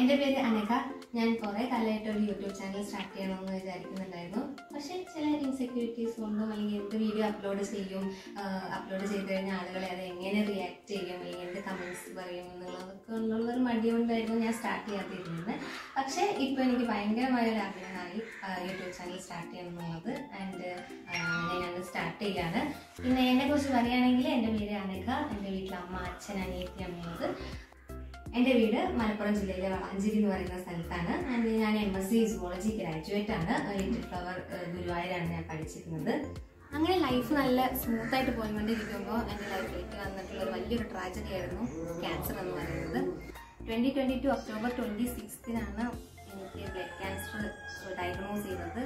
എൻ്റെ പേര് അനഘ ഞാൻ കുറേ കാലമായിട്ട് ഒരു യൂട്യൂബ് ചാനൽ സ്റ്റാർട്ട് ചെയ്യണമെന്ന് വിചാരിക്കുന്നുണ്ടായിരുന്നു പക്ഷേ ചില ഇൻസെക്യൂരിറ്റീസ് കൊണ്ടും അല്ലെങ്കിൽ എന്ത് വീഡിയോ അപ്ലോഡ് ചെയ്യും അപ്ലോഡ് ചെയ്ത് കഴിഞ്ഞാൽ ആളുകളെ അത് എങ്ങനെ റിയാക്ട് ചെയ്യും അല്ലെങ്കിൽ എന്ത് കമൻസ് പറയും എന്നുള്ളതൊക്കെ ഉള്ളൊരു മടി കൊണ്ടായിരുന്നു ഞാൻ സ്റ്റാർട്ട് ചെയ്യാതിരുന്നത് പക്ഷേ ഇപ്പോൾ എനിക്ക് ഭയങ്കരമായ ഒരു ആഗ്രഹമായി യൂട്യൂബ് ചാനൽ സ്റ്റാർട്ട് ചെയ്യണം എന്നുള്ളത് ആൻഡ് ഞാൻ സ്റ്റാർട്ട് ചെയ്യാണ് പിന്നെ എന്നെക്കുറിച്ച് പറയുകയാണെങ്കിൽ എൻ്റെ പേര് അനഘ എൻ്റെ വീട്ടിൽ അമ്മ അച്ഛൻ അനിയത്തി അമ്മയുള്ളത് എൻ്റെ വീട് മലപ്പുറം ജില്ലയിലെ വളാഞ്ചേരി എന്ന് പറയുന്ന സ്ഥലത്താണ് ആൻഡ് ഞാൻ M S C zoology graduate ആണ് ലിറ്റിൽ ഫ്ലവർ ഗുരുവായൂരാണ് ഞാൻ പഠിച്ചിരുന്നത് അങ്ങനെ ലൈഫ് നല്ല സ്മൂത്ത് ആയിട്ട് പോയിക്കൊണ്ടിരിക്കുമ്പോൾ എൻ്റെ ലൈഫിലേക്ക് വന്നിട്ടുള്ള ഒരു വലിയൊരു ട്രാജഡി ആയിരുന്നു ക്യാൻസർ എന്ന് പറയുന്നത് twenty twenty two October twenty സിക്സ്തിനാണ് എനിക്ക് ബ്ലഡ് ക്യാൻസർ ഡയഗ്നോസ് ചെയ്തത്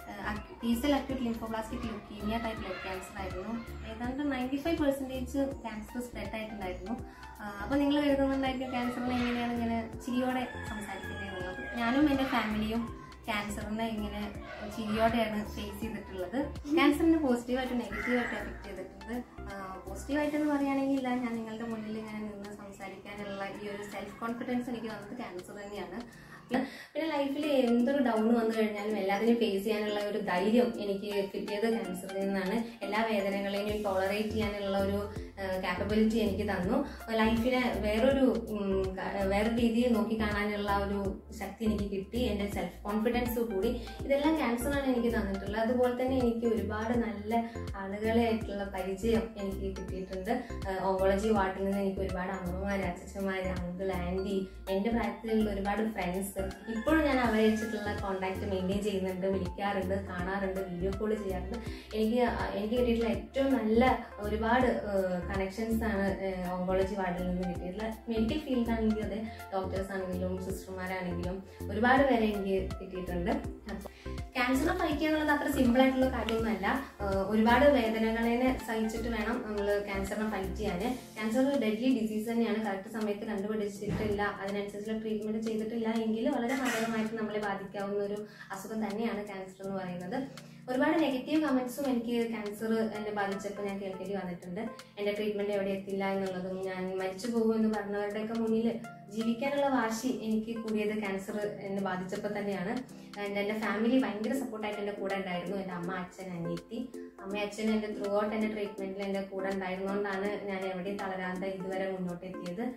T cell acute lymphoblastic leukaemia type blood cancer ആയിരുന്നു ഏതാണ്ട് ninety five percentage cancer spread ആയിട്ടുണ്ടായിരുന്നു അപ്പോൾ നിങ്ങൾ കരുതുന്നുണ്ടായിരിക്കും ക്യാൻസറിനെ എങ്ങനെയാണ് ഇങ്ങനെ ചിരിയോടെ സംസാരിക്കുന്നത് എന്നുള്ളത് ഞാനും എൻ്റെ ഫാമിലിയും ക്യാൻസറിനെ ഇങ്ങനെ ചിരിയോടെയാണ് ഫേസ് ചെയ്തിട്ടുള്ളത് ക്യാൻസറിന് പോസിറ്റീവായിട്ട് നെഗറ്റീവായിട്ട് എഫക്ട് ചെയ്തിട്ടുണ്ട് പോസിറ്റീവായിട്ടെന്ന് പറയുകയാണെങ്കിൽ ഇല്ല ഞാൻ നിങ്ങളുടെ മുന്നിൽ ഇങ്ങനെ നിന്ന് സംസാരിക്കാനുള്ള ഈ ഒരു സെൽഫ് കോൺഫിഡൻസ് എനിക്ക് തന്നത് ക്യാൻസർ തന്നെയാണ് പിന്നെ ലൈഫിൽ എന്തൊരു ഡൗൺ വന്നു കഴിഞ്ഞാലും എല്ലാത്തിനും ഫേസ് ചെയ്യാനുള്ള ഒരു ധൈര്യം എനിക്ക് കിട്ടിയത് ക്യാൻസറിൽ നിന്നാണ് എല്ലാ വേദനകളെയും ടോളറേറ്റ് ചെയ്യാനുള്ള ഒരു കാപ്പബിലിറ്റി എനിക്ക് തന്നു ലൈഫിനെ വേറൊരു ഉം, ക- വേറെ രീതിയിൽ നോക്കി കാണാനുള്ള ഒരു ശക്തി എനിക്ക് കിട്ടി എൻ്റെ സെൽഫ് കോൺഫിഡൻസ് കൂടി ഇതെല്ലാം ക്യാൻസറാണ് എനിക്ക് തന്നിട്ടുള്ളത് അതുപോലെ തന്നെ എനിക്ക് ഒരുപാട് നല്ല ആളുകളായിട്ടുള്ള പരിചയം എനിക്ക് കിട്ടിയിട്ടുണ്ട് ഓങ്കോളജി വാർഡിൽ നിന്ന് എനിക്ക് ഒരുപാട് അമ്മമാര് അച്ഛച്ചന്മാര് അങ്കിൾ ആൻറ്റി എൻ്റെ പ്രായത്തിലുള്ള ഒരുപാട് ഫ്രണ്ട്സ് ഇപ്പോഴും ഞാൻ അവരെ വെച്ചിട്ടുള്ള കോണ്ടാക്ട് മെയിൻറ്റെയിൻ ചെയ്യുന്നുണ്ട് വിളിക്കാറുണ്ട് കാണാറുണ്ട് വീഡിയോ കോൾ ചെയ്യാറുണ്ട് എനിക്ക് അ- എനിക്ക് കിട്ടിയിട്ടുള്ള ഏറ്റവും നല്ല ഒരുപാട് കണക്ഷൻസ് ആണ് ഓങ്കോളജി വാർഡിൽ നിന്ന് കിട്ടിയിട്ടുള്ള മെഡിക്കൽ ഫീൽഡാണെങ്കിലും അതെ ഡോക്ടേഴ്സ് ആണെങ്കിലും സിസ്റ്റർമാരാണെങ്കിലും ഒരുപാട് പേരെ എനിക്ക് കിട്ടിയിട്ടുണ്ട് അപ്പോൾ ക്യാൻസറിനെ ഫൈറ്റ് ചെയ്യാന്നുള്ളത് അത്ര സിമ്പിൾ ആയിട്ടുള്ള കാര്യമൊന്നുമല്ല ഏഹ് ഒരുപാട് വേദനകളെ സഹിച്ചിട്ട് വേണം നമ്മൾ ക്യാൻസറിനെ ഫൈറ്റ് ചെയ്യാൻ ക്യാൻസർ ഡെഡ്ലി ഡിസീസ് തന്നെയാണ് കറക്റ്റ് സമയത്ത് കണ്ടുപിടിച്ചിട്ടില്ല അതിനനുസരിച്ചുള്ള ട്രീറ്റ്മെന്റ് ചെയ്തിട്ടില്ല എങ്കിൽ വളരെ മാരകമായിട്ട് നമ്മളെ ബാധിക്കാവുന്ന ഒരു അസുഖം തന്നെയാണ് ക്യാൻസർ എന്ന് പറയുന്നത് ഒരുപാട് നെഗറ്റീവ് കമന്റ്സും എനിക്ക് ക്യാൻസർ എന്നെ ബാധിച്ചപ്പോൾ ഞാൻ കേൾക്കേണ്ടി വന്നിട്ടുണ്ട് എൻ്റെ ട്രീറ്റ്മെന്റ് എവിടെ എത്തില്ല എന്നുള്ളതും ഞാൻ മരിച്ചു പോകും എന്ന് പറഞ്ഞവരുടെയൊക്കെ മുന്നിൽ ജീവിക്കാനുള്ള വാശി എനിക്ക് കൂടിയത് ക്യാൻസർ എന്നെ ബാധിച്ചപ്പോൾ തന്നെയാണ് ആൻഡ് എൻ്റെ ഫാമിലി ഭയങ്കര സപ്പോർട്ടായിട്ട് എൻ്റെ കൂടെ ഉണ്ടായിരുന്നു എൻ്റെ അമ്മ അച്ഛൻ അനിയത്തി അമ്മ അച്ഛൻ എൻ്റെ ത്രൂ ഔട്ട് എൻ്റെ ട്രീറ്റ്മെന്റിൽ എൻ്റെ കൂടെ ഉണ്ടായിരുന്നുകൊണ്ടാണ് ഞാൻ എവിടെയും തളരാതെ ഇതുവരെ മുന്നോട്ട് എത്തിയത്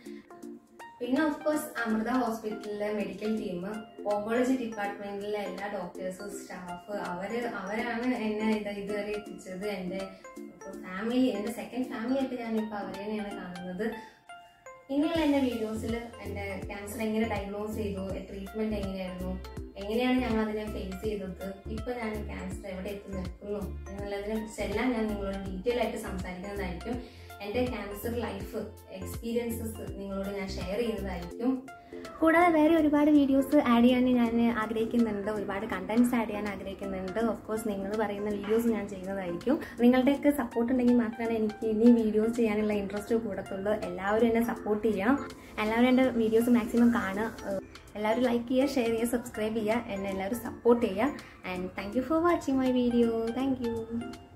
പിന്നെ ഓഫ് കോഴ്സ് അമൃത ഹോസ്പിറ്റലിലെ മെഡിക്കൽ ടീം ഓങ്കോളജി ഡിപ്പാർട്ട്മെന്റിലെ എല്ലാ ഡോക്ടേഴ്സും സ്റ്റാഫ് അവര് അവരാണ് എന്നെ ഇത് ഇതുവരെ എത്തിച്ചത് എൻ്റെ ഫാമിലി എൻ്റെ സെക്കൻഡ് ഫാമിലി ആയിട്ട് ഞാനിപ്പോൾ അവരെ തന്നെയാണ് കാണുന്നത് ഇനിയുള്ള എൻ്റെ വീഡിയോസിൽ എൻ്റെ ക്യാൻസർ എങ്ങനെ ഡയഗ്നോസ് ചെയ്തു ട്രീറ്റ്മെന്റ് എങ്ങനെയായിരുന്നു എങ്ങനെയാണ് ഞങ്ങൾ അതിനെ ഫേസ് ചെയ്തത് ഇപ്പൊ ഞാൻ ക്യാൻസർ എവിടെ എത്തി നിൽക്കുന്നു എന്നുള്ളതിനെ കുറിച്ചെല്ലാം ഞാൻ നിങ്ങളോട് ഡീറ്റെയിൽ ആയിട്ട് സംസാരിക്കുന്നതായിരിക്കും എൻ്റെ ക്യാൻസർ ലൈഫ് എക്സ്പീരിയൻസസ് നിങ്ങളോട് ഞാൻ ഷെയർ ചെയ്യുന്നതായിരിക്കും കൂടാതെ വേറെ ഒരുപാട് വീഡിയോസ് ആഡ് ചെയ്യാൻ ഞാൻ ആഗ്രഹിക്കുന്നുണ്ട് ഒരുപാട് കണ്ടന്റ്സ് ആഡ് ചെയ്യാൻ ആഗ്രഹിക്കുന്നുണ്ട് ഓഫ് കോഴ്സ് നിങ്ങൾ പറയുന്ന വീഡിയോസ് ഞാൻ ചെയ്യുന്നതായിരിക്കും നിങ്ങളുടെയൊക്കെ സപ്പോർട്ട് ഉണ്ടെങ്കിൽ മാത്രമാണ് എനിക്ക് ഇനി വീഡിയോസ് ചെയ്യാനുള്ള ഇൻട്രസ്റ്റ് കൂടത്തുള്ളൂ എല്ലാവരും എന്നെ സപ്പോർട്ട് ചെയ്യാം എല്ലാവരും എൻ്റെ വീഡിയോസ് മാക്സിമം കാണുക ഏഹ് എല്ലാവരും ലൈക്ക് ചെയ്യുക ഷെയർ ചെയ്യുക സബ്സ്ക്രൈബ് ചെയ്യുക എന്നെ എല്ലാവരും സപ്പോർട്ട് ചെയ്യുക and thank you for watching my video thank U